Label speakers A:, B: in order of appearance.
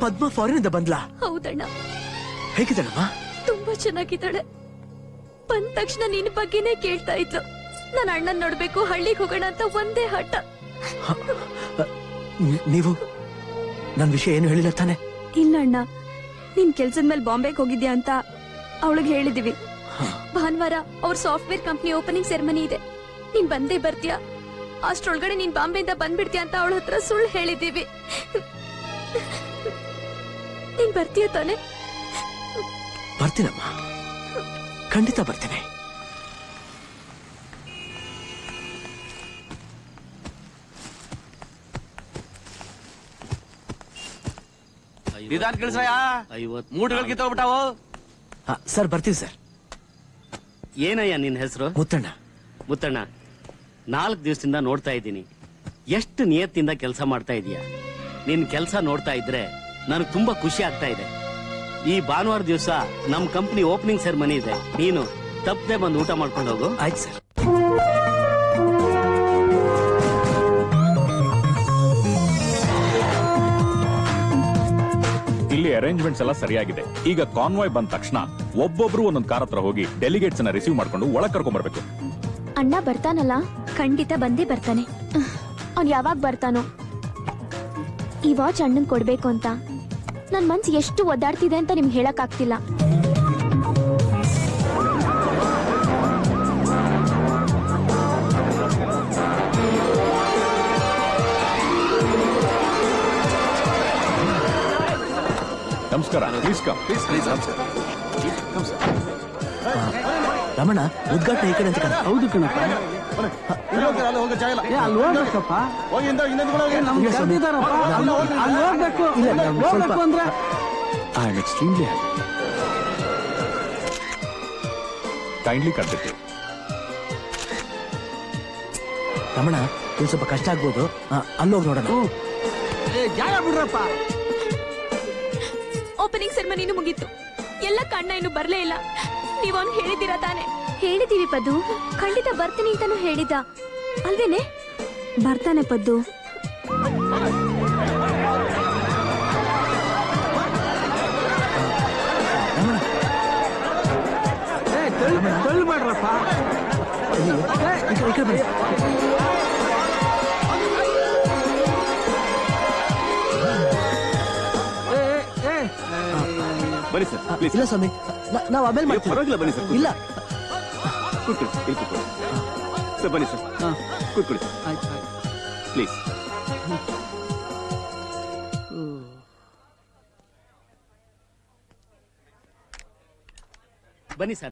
A: ಪದ್ಮ foreign ಇಂದ ಬಂದ್ಲಾ
B: ಹೌದಣ್ಣ
A: ಹೇಗಿದ್ದಾಳಮ್ಮ
B: ತುಂಬಾ ಚೆನ್ನಾಗಿದ್ದಾಳೆ ಬಂದ ತಕ್ಷಣ ನಿನ್ ಬಗ್ಗೆನೇ ಕೇಳ್ತಾ ಇದ್ಲು ನನ್ನ ಅಣ್ಣನ್ ನೋಡ್ಬೇಕು ಹಳ್ಳಿಗೆ ಹೋಗೋಣ ಅಂತ ಒಂದೇ ಹಠ
A: ನಿ- ನೀವು ನನ್ ವಿಷಯ ಏನು ಹೇಳಿಲ್ಲ ತಾನೆ
B: ಇಲ್ಲ ಅಣ್ಣ ನೀನ್ ಕೆಲ್ಸದ ಮೇಲೆ ಬಾಂಬೆಗೆ ಹೋಗಿದ್ಯಾ ಅಂತ ಅವಳಿಗೆ ಹೇಳಿದೀವಿ ಭಾನುವಾರ ಅವ್ರ ಸಾಫ್ಟ್ವೇರ್ ಕಂಪ್ನಿ ಓಪನಿಂಗ್ ಸೆರೆಮನಿ ಇದೆ ನೀನ್ ಬಂದೇ ಬರ್ತೀಯಾ ಅಷ್ಟ್ರೊಳಗಡೆ ನೀನ್ ಬಾಂಬೆಯಿಂದ ಬಂದ್ಬಿಡ್ತೀಯ ಅಂತ ಅವಳ ಹತ್ರ ಸುಳ್ಳು ಹೇಳಿದೀವಿ ನೀನ್ ಬರ್ತೀಯ ತಾನೆ
A: ಬರ್ತೀನಮ್ಮ ಖಂಡಿತ ಬರ್ತೇನೆ
C: ನಿಧಾನ ಕೇಳಿಸ್ರಯ್ಯ ಮೂಟೆಗಳು ಕಿತ್ತೋಗ್ಬಿಟ್ಟಾವು
A: ಆ, ಸರ್ ಬರ್ತೀವಿ ಸರ್
D: ಏನಯ್ಯ ನಿನ್ ಹೆಸರು
A: ಮುತ್ತಣ್ಣ
D: ಮುತ್ತಣ್ಣ ನಾಲ್ಕು ದಿವಸದಿಂದ ನೋಡ್ತಾ ಇದ್ದೀನಿ ಎಷ್ಟು ನಿಯತ್ತಿಂದ ಕೆಲಸ ಮಾಡ್ತಾ ಇದೀಯ ನಿನ್ ಕೆಲಸ ನೋಡ್ತಾ ಇದ್ರೆ ನನಗೆ ತುಂಬಾ ಖುಷಿ ಆಗ್ತಾ ಇದೆ ಈ ಭಾನುವಾರ ದಿವಸ ನಮ್ ಕಂಪ್ನಿ ಓಪನಿಂಗ್ ಸೆರೆಮನಿ ಇದೆ ನೀನು ತಪ್ಪದೆ ಬಂದು ಊಟ ಮಾಡ್ಕೊಂಡು ಹೋಗು
A: ಆಯ್ತು ಸರ್
E: ಇಲ್ಲಿ ಅರೇಂಜ್ಮೆಂಟ್ಸ್ ಎಲ್ಲ ಸರಿಯಾಗಿದೆ ಈಗ ಕಾನ್ವಾಯ್ ಬಂದ ತಕ್ಷಣ ಒಬ್ಬೊಬ್ರು ಒಂದೊಂದು ಕಾರ್ ಹತ್ರ ಹೋಗಿ ಡೆಲಿಗೇಟ್ಸ್ ಅನ್ನ ರಿಸೀವ್ ಮಾಡ್ಕೊಂಡು ಒಳಗ್ ಕರ್ಕೊಂಡ್ ಬರ್ಬೇಕು
F: ಅಣ್ಣ ಬರ್ತಾನಲ್ಲ
B: ಖಂಡಿತ ಬಂದೇ ಬರ್ತಾನೆ
F: ಅವ್ನ್ ಯಾವಾಗ ಬರ್ತಾನೋ ಈ ವಾಚ್ ಅಣ್ಣಂಗ್ ಕೊಡ್ಬೇಕು ಅಂತ ನನ್ ಮನ್ಸು ಎಷ್ಟು ಒದ್ದಾಡ್ತಿದೆ ಅಂತ ನಿಮ್ಗೆ ಹೇಳಕ್ ಆಗ್ತಿಲ್ಲ
E: ನಮಸ್ಕಾರ please come
C: please please
A: Ramana ಉದ್ಘಾಟನೆ ಈ ಕಡೆ ಅಂತ ಕಣ
G: ಹೌದು ಕಣಪ್ಪ ಏ, ಅಲ್ಲಿ ಹೋಗ್ಬೇಕಪ್ಪ ನಮ್ಗೆ
A: ಇಲ್ಲ ಸ್ವಾಮಿ.
G: ಕರ್ದಿದಾರಪ್ಪ ಅಲ್ಲಿ ಹೋಗ್- ಅಲ್ಲಿ ಹೋಗ್ಬೇಕು
A: ಇಲ್ಲ, ನಾನು
G: ಹೋಗ್ಬೇಕು
A: ಸ್ವಲ್ಪ-
G: ಅಂದ್ರೆ
A: I am extremely happy
E: kindly ಕರ್ದಿತ್ತು
A: ರಮಣ ಇದು ಸ್ವಲ್ಪ ಕಷ್ಟ ಆಗ್ಬೋದು ಆ, ಅಲ್ಲೋಗಿ ನೋಡೋಣ
G: ಏ, ಜಾಗ ಬಿಡ್ರಪ್ಪ
B: ಓಪನಿಂಗ್ ಸೆರೆಮನಿನೂ ಮುಗೀತು ಎಲ್ಲ ಕಣ್ಣ ಇನ್ನು ಬರ್ಲೇ ಇಲ್ಲ ನೀವ್ ಅವ್ನ್ ಹೇಳಿದ್ದೀರಾ ತಾನೆ
F: ಹೇಳಿದೀವಿ ಪದ್ದು ಖಂಡಿತ ಬರ್ತೀನಿ ಅಂತಾನು ಹೇಳಿದ ಅಲ್ವೇನೆ
B: ಬರ್ತಾನೆ ಪದ್ದು
A: ರಮಣ
G: ಏ ತಳ್ಳಿ ತಳ್ಳಿಬೇಡ್ರಪ್ಪ
A: ಅಯ್ಯೋ, ಈ ಕಡೆ- ಈ ಕಡೆ ಬನ್ನಿ.
G: ಏ ಏ, ಏ
C: ಬನ್ನಿ ಸರ್ ಪ್ಲೀಸ್
A: ಇಲ್ಲ ಸ್ವಾಮಿ ನಾ- ನಾವು ಆಮೇಲೆ ಮಾಡ್ತೀವಿ
C: ಪರವಾಗಿಲ್ಲ ಬನ್ನಿ ಸರ್
A: ಇಲ್ಲ
C: ಕೂತ್ಕೊಳ್ಳಿ ಇಲ್ಲಿ ಕೂತ್ಕೊಳ್ಳಿ ಸರ್ ಬನ್ನಿ ಸರ್
G: ಹಾ,
C: ಕೂತ್ಕೊಳ್ಳಿ
G: ಆಯ್ತು ಆಯ್ತು
C: ಪ್ಲೀಸ್
D: ಬನ್ನಿ ಸರ್